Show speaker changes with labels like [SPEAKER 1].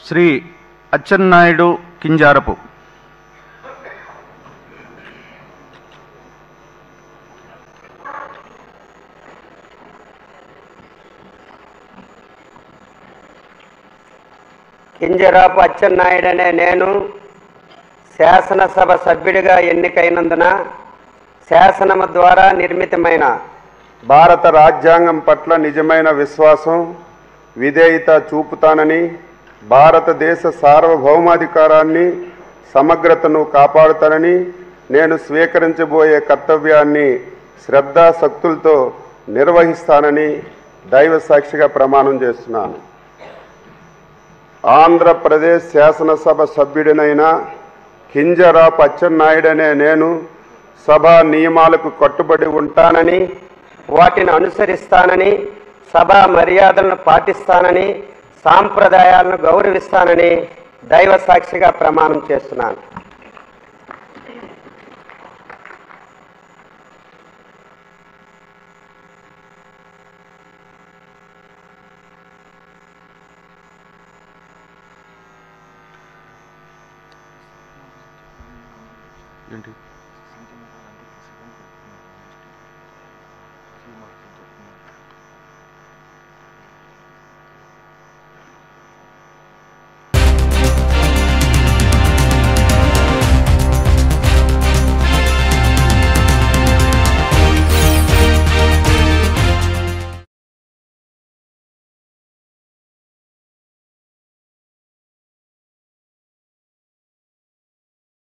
[SPEAKER 1] శ్రీ అచ్చెన్నాయుడు కింజారపు
[SPEAKER 2] కింజరాపు అచ్చెన్నాయుడనే నేను శాసనసభ సభ్యుడిగా ఎన్నికైనందున శాసనము ద్వారా నిర్మితమైన
[SPEAKER 3] భారత రాజ్యాంగం పట్ల నిజమైన విశ్వాసం విధేయత చూపుతానని భారతదేశ సార్వభౌమాధికారాన్ని సమగ్రతను కాపాడుతానని నేను స్వీకరించబోయే కర్తవ్యాన్ని శ్రద్ధాశక్తులతో నిర్వహిస్తానని దైవ సాక్షిగా ప్రమాణం చేస్తున్నాను ఆంధ్రప్రదేశ్ శాసనసభ సభ్యుడినైన కింజరాపు అచ్చెన్నాయుడనే నేను సభా నియమాలకు కట్టుబడి ఉంటానని
[SPEAKER 2] వాటిని అనుసరిస్తానని సభా మర్యాదలను పాటిస్తానని సాంప్రదాయాలను గౌరవిస్తానని దైవ సాక్షిగా ప్రమాణం చేస్తున్నాను
[SPEAKER 1] ఏంటి